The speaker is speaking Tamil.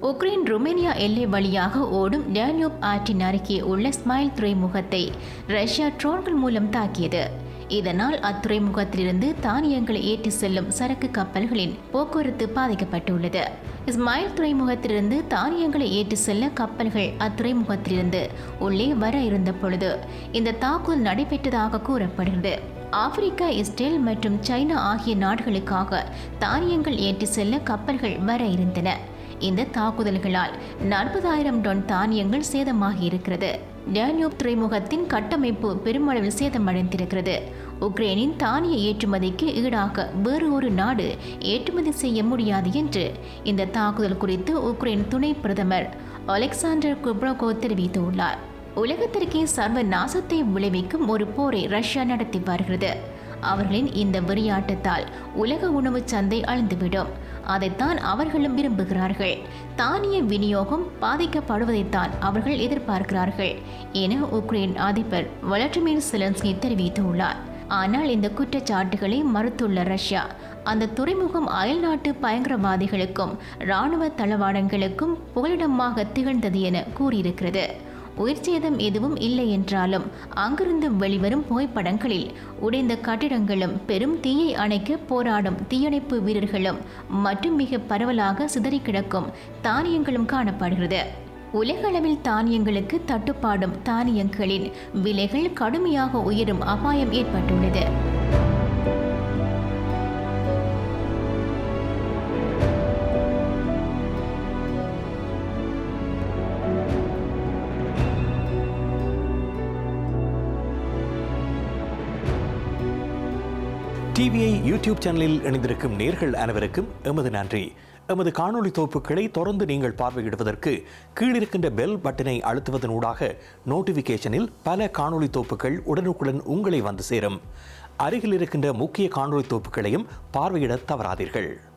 உக்ரைன் ருமேனியா எல்லை வழியாக ஓடும் டேனியூப் ஆற்றின் அருகே உள்ள ஸ்மைல் துறைமுகத்தை ரஷ்யா ட்ரோன்கள் மூலம் தாக்கியது இதனால் அத்துறைமுகத்திலிருந்து தானியங்களை ஏற்றி செல்லும் சரக்கு கப்பல்களின் போக்குவரத்து பாதிக்கப்பட்டுள்ளது இஸ்மாயில் துறைமுகத்திலிருந்து தானியங்களை ஏற்றி செல்ல கப்பல்கள் அத்துறைமுகத்திலிருந்து உள்ளே வர இருந்த பொழுது இந்த தாக்குதல் நடைபெற்றதாக கூறப்படுகிறது ஆப்பிரிக்கா இஸ்ரேல் மற்றும் சைனா ஆகிய நாடுகளுக்காக தானியங்கள் ஏற்றி செல்ல கப்பல்கள் வர இருந்தன இந்த தாக்குதல்களால் நாற்பதாயிரம் டன் தானியங்கள் சேதமாகி இருக்கிறது டேனியூப் துறைமுகத்தின் கட்டமைப்பு பெருமளவில் சேதமடைந்திருக்கிறது உக்ரைனின் தானிய ஏற்றுமதிக்கு ஈடாக வேறு ஒரு நாடு ஏற்றுமதி செய்ய முடியாது என்று இந்த தாக்குதல் குறித்து உக்ரைன் துணை பிரதமர் அலெக்சாண்டர் குப்ரோகோ தெரிவித்துள்ளார் உலகத்திற்கே சர்வ நாசத்தை விளைவிக்கும் ஒரு போரை ரஷ்யா நடத்தி வருகிறது அவர்களின் இந்த வெறியாட்டத்தால் உலக உணவு சந்தை அழிந்துவிடும் அதைத்தான் அவர்களும் விரும்புகிறார்கள் தானிய விநியோகம் பாதிக்கப்படுவதைத்தான் அவர்கள் எதிர்பார்க்கிறார்கள் என உக்ரைன் அதிபர் வளடிமிர் செலன்ஸ்கி தெரிவித்துள்ளார் ஆனால் இந்த குற்றச்சாட்டுகளை மறுத்துள்ள ரஷ்யா அந்த துறைமுகம் அயல்நாட்டு பயங்கரவாதிகளுக்கும் இராணுவ தளவாடங்களுக்கும் புகலிடமாக திகழ்ந்தது என கூறியிருக்கிறது உயிர் சேதம் எதுவும் இல்லை என்றாலும் அங்கிருந்து வெளிவரும் புகைப்படங்களில் உடைந்த கட்டிடங்களும் பெரும் தீயை அணைக்க போராடும் தீயணைப்பு வீரர்களும் மற்றும் மிக பரவலாக சிதறி கிடக்கும் தானியங்களும் காணப்படுகிறது உலகளவில் தானியங்களுக்கு தட்டுப்பாடும் தானியங்களின் விலைகள் கடுமையாக உயரும் அபாயம் ஏற்பட்டுள்ளது டிவிஐ யூடியூப் சேனலில் இணைந்திருக்கும் நேர்கள் அனைவருக்கும் எமது நன்றி எமது காணொளி தொகுப்புகளை தொடர்ந்து நீங்கள் பார்வையிடுவதற்கு கீழிருக்கின்ற பெல் பட்டனை அழுத்துவதன் ஊடாக நோட்டிஃபிகேஷனில் பல காணொளி தொகுப்புகள் உடனுக்குடன் உங்களை வந்து சேரும் அருகில் இருக்கின்ற முக்கிய காணொளி தொகுப்புகளையும் பார்வையிட தவறாதீர்கள்